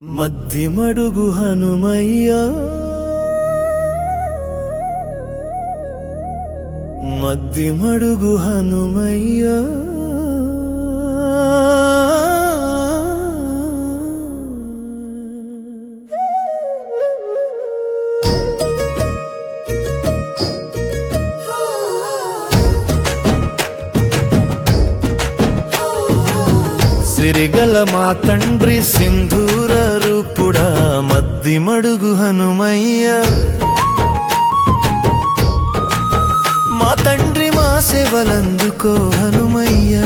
మద్దిమడుగు హనుమయ్యా మద్దిమడుగు హనుమయ్యా సిరిగల మా తండ్రి సింధూర రూపుడా మద్దిమడుగు హనుమయ్యా మా తండ్రి మా సేవలందుకో హనుమయ్యా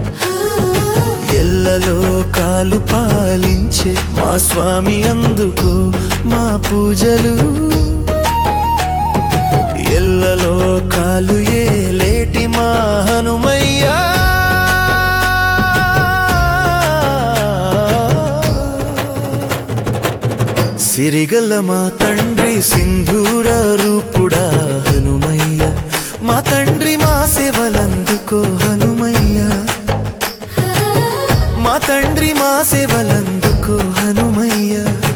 ఎల్లలో కాలు పాలించే మా స్వామి అందుకో మా పూజలు ఎల్లలో కాలు ఏ లేటి మా హనుమయ్యా సిరిగల్ల మా తండ్రి సింధూర రూపుడా హనుమయ్య మా తండ్రి మా సేవలందుకో హనుమయ్య మా తండ్రి మా సేవలందుకో హనుమయ్య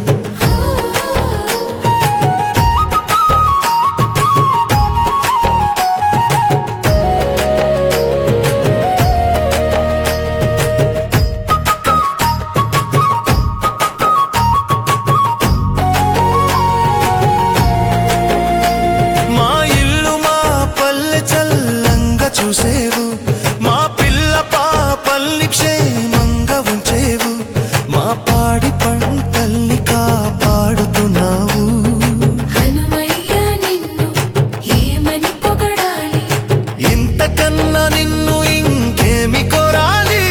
మా ఇల్లు మా పల్లె చల్లంగా చూసేవు మా పిల్ల పాపల్ని క్షేమంగా ఉంచేవు మా పాడి పంటల్ని కాపాడుతున్నావు హనుమయ్య నిన్ను ఏమని పొగడాలి ఇంతకన్నా నిన్ను ఇంకేమి కోరాలి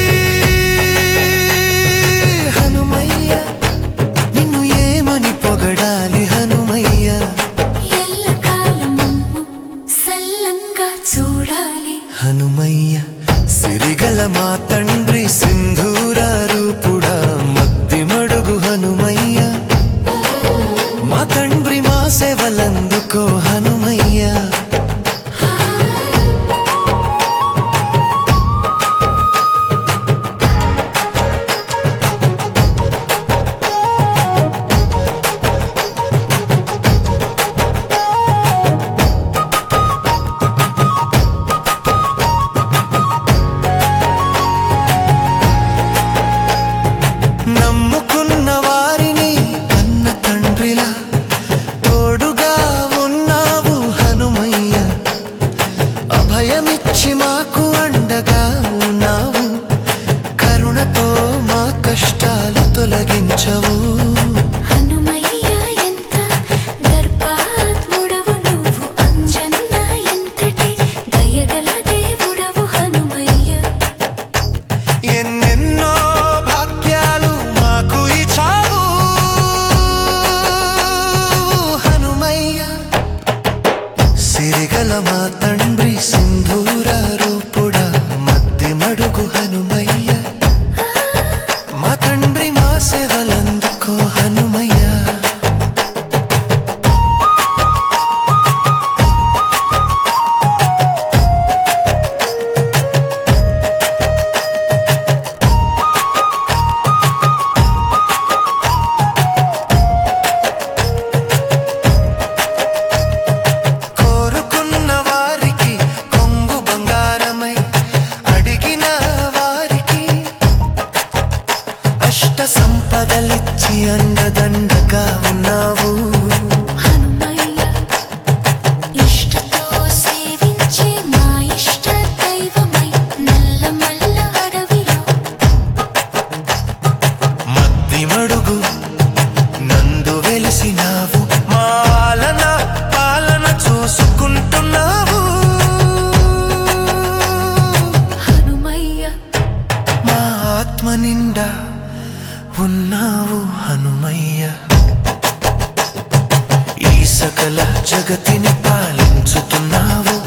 హనుమయ్య నిన్ను ఏమని పొగడాలి హనుమయ్య ఎల్లకాలము సల్లంగా చూడాలి హనుమయ్య సిరిగల మా తండ్రి సింధూర రూపుడా మద్దిమడుగు హనుమయ్య మా తండ్రి మా సేవలందుకో హనుమయ్య నమ్ముకున్న వారిని కన్న తండ్రిలా తోడుగా ఉన్నావు హనుమయ్య అభయమిచ్చి మాకు అండగా ఉన్నావు కరుణతో మా కష్టాలు తొలగించవు హనుమయ్య ఎంత గర్భాత్ముడవు నువ్వు అంజన్న ఎంతటి దయగల దేవుడవు హనుమయ్య ఎన్నెన్నో భాగ్యాలు మాకు ఇచ్చావు హనుమయ్య సిరిగల మా తండ్రి సింధూర రూపుడా మధ్య మడుగు హనుమయ్య మా తండ్రి మా సేవలందుకో హనుమయ్య కోరుకున్న వారికి కొంగు బంగారమై అడిగిన వారికి అష్ట సంపదలిచ్చి అండదండగా ఉన్నావు హనుమయ్య ఇష్టతో సేవించే మా ఇష్ట దైవమై నల్లమల్ల అడవిలో మద్ది మడుగు నందు వెలిసినావు మాలన పాలన చూసుకుంటున్నావు హనుమయ్య మా ఆత్మ నిండా ఉన్నావు హనుమయ్య ఈ సకల జగతిని పాలించుతున్నావు